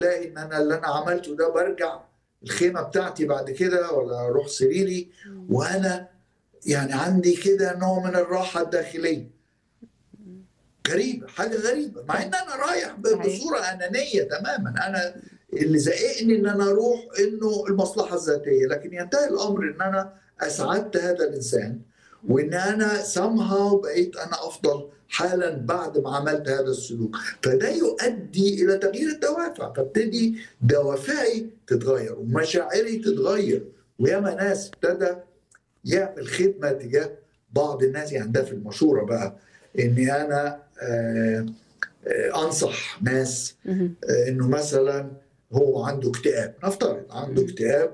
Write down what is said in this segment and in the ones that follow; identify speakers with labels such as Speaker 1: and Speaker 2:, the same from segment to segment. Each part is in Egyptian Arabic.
Speaker 1: الاقي ان انا اللي انا عملته ده برجع الخيمه بتاعتي بعد كده ولا اروح سريري وانا يعني عندي كده نوع من الراحه الداخليه غريبه حاجه غريبه مع ان انا رايح ب-
Speaker 2: صحيح.
Speaker 1: بصوره انانيه تماما انا اللي زائقني ان انا اروح انه المصلحه الذاتيه لكن ينتهي الامر ان انا اسعدت هذا الانسان وان انا سامها بقيت انا افضل حالا بعد ما عملت هذا السلوك فده يؤدي الى تغيير الدوافع فابتدي دوافعي تتغير ومشاعري تتغير وياما ناس ابتدى يعمل خدمه تجاه بعض الناس يعني ده في المشوره بقى اني انا آه، آه، انصح ناس
Speaker 2: مهم.
Speaker 1: آه، انه مثلا هو عنده اكتئاب نفترض عنده
Speaker 2: مم.
Speaker 1: اكتئاب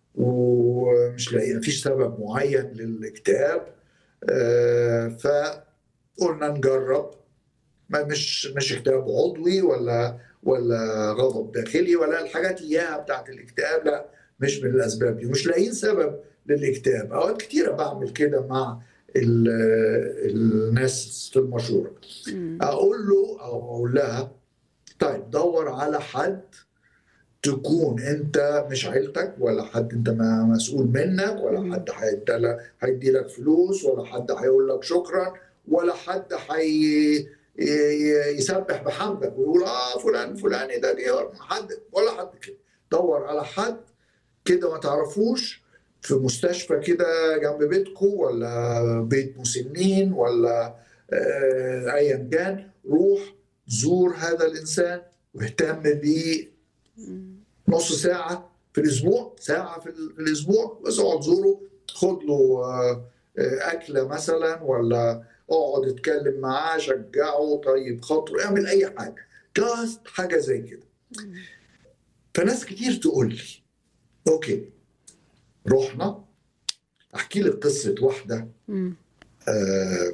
Speaker 1: ومش لاقي مفيش سبب معين للاكتئاب آه، فقلنا نجرب ما مش مش اكتئاب عضوي ولا ولا غضب داخلي ولا الحاجات اياها بتاعت الاكتئاب لا مش من الاسباب دي مش لاقيين سبب للاكتئاب اوقات كتيره بعمل كده مع ال- الناس في المشوره
Speaker 2: مم.
Speaker 1: اقول له او اقول لها طيب دور على حد تكون انت مش عيلتك ولا حد انت ما مسؤول منك ولا
Speaker 2: مم.
Speaker 1: حد هيدي- هيدي لك فلوس ولا حد هيقول لك شكرا ولا حد هي ي- يسبح بحمدك ويقول اه فلان فلاني ده جه حد ولا حد كده دور على حد كده ما تعرفوش في مستشفى كده جنب بيتكم ولا بيت مسنين ولا آه، ايا كان روح زور هذا الانسان واهتم بيه
Speaker 2: مم.
Speaker 1: نص ساعه في الاسبوع ساعه في ال- في الاسبوع بس اقعد زوره خد له آه، آه، اكله مثلا ولا اقعد اتكلم معاه شجعه طيب خاطره اعمل اي حاجه جاست حاجه زي كده فناس كتير تقول لي اوكي رحنا احكي لك قصه واحده
Speaker 2: مم.
Speaker 1: آه،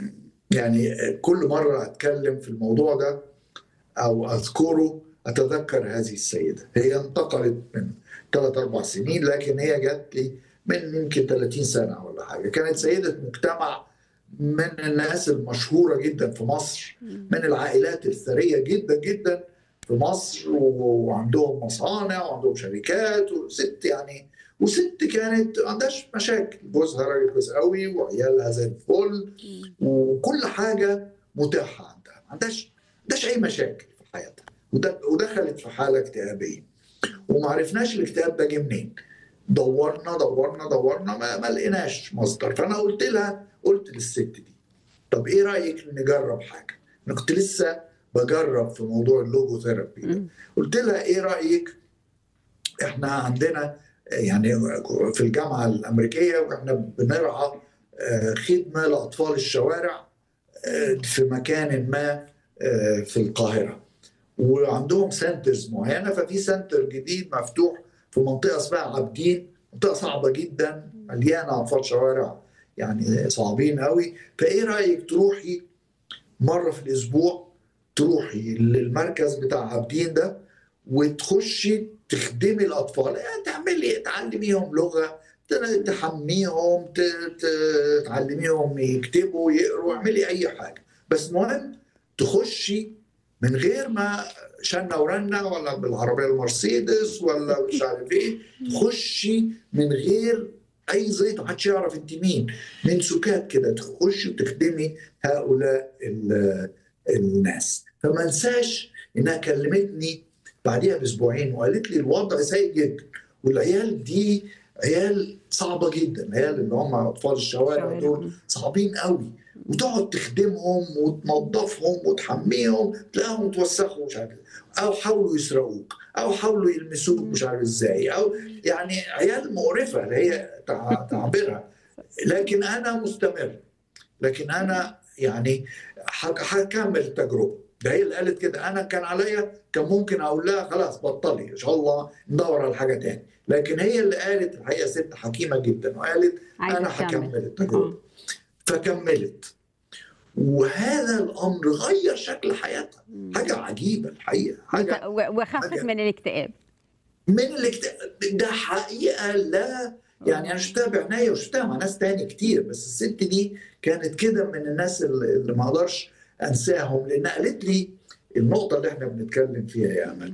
Speaker 1: يعني كل مرة أتكلم في الموضوع ده أو أذكره أتذكر هذه السيدة هي انتقلت من ثلاث أربع سنين لكن هي جات لي من يمكن 30 سنة ولا حاجة كانت سيدة مجتمع من الناس المشهورة جدا في مصر من العائلات الثرية جدا جدا في مصر وعندهم مصانع وعندهم شركات وست يعني وست كانت ما عندهاش مشاكل جوزها راجل كويس قوي وعيالها زي الفل وكل حاجه متاحه عندها ما عندهاش ما عندهاش اي مشاكل في حياتها ود- ودخلت في حاله اكتئابيه وما عرفناش الاكتئاب ده جه منين دورنا دورنا دورنا ما, ما لقيناش مصدر فانا قلت لها قلت للست دي طب ايه رايك نجرب حاجه انا كنت لسه بجرب في موضوع اللوجو ثيرابي ده
Speaker 2: مم.
Speaker 1: قلت لها ايه رايك احنا عندنا يعني في الجامعه الامريكيه واحنا بنرعى آه، خدمه لاطفال الشوارع آه، في مكان ما آه، في القاهره وعندهم سنترز معينه ففي سنتر جديد مفتوح في منطقه اسمها عابدين منطقه صعبه جدا مليانه اطفال شوارع يعني صعبين قوي فايه رايك تروحي مره في الاسبوع تروحي للمركز بتاع عابدين ده وتخشي تخدمي الاطفال يعني تعملي تعلميهم لغه ت- تحميهم ت- ت- تعلميهم يكتبوا يقروا اعملي اي حاجه بس المهم تخشي من غير ما شنة ورنة ولا بالعربية المرسيدس ولا مش عارف ايه تخشي من غير اي زيت محدش يعرف انت مين من سكات كده تخشي وتخدمي هؤلاء ال- الناس فما انساش انها كلمتني بعديها باسبوعين وقالت لي الوضع سيء جدا والعيال دي عيال صعبه جدا عيال اللي هم اطفال الشوارع دول صعبين قوي وتقعد تخدمهم وتنظفهم وتحميهم تلاقيهم اتوسخوا مش عارف إيه. او حاولوا يسرقوك او حاولوا يلمسوك مش عارف ازاي او يعني عيال مقرفه اللي هي تع- تعبيرها لكن انا مستمر لكن انا يعني ح- هكمل التجربه ده هي اللي قالت كده انا كان عليا كان ممكن اقول لها خلاص بطلي ان شاء الله ندور على حاجه تاني لكن هي اللي قالت الحقيقه ست حكيمه جدا وقالت
Speaker 2: عايزة
Speaker 1: انا
Speaker 2: تكمل.
Speaker 1: هكمل التجربه فكملت وهذا الامر غير شكل حياتها
Speaker 2: مم.
Speaker 1: حاجه عجيبه الحقيقه حاجه
Speaker 2: و- وخفت
Speaker 1: حاجة-
Speaker 2: من الاكتئاب
Speaker 1: من الاكتئاب ده حقيقه لا يعني انا شفتها بعناية وشفتها مع ناس تاني كتير بس الست دي كانت كده من الناس اللي اللي ما اقدرش انساهم لان قالت لي النقطه اللي احنا بنتكلم فيها يا امل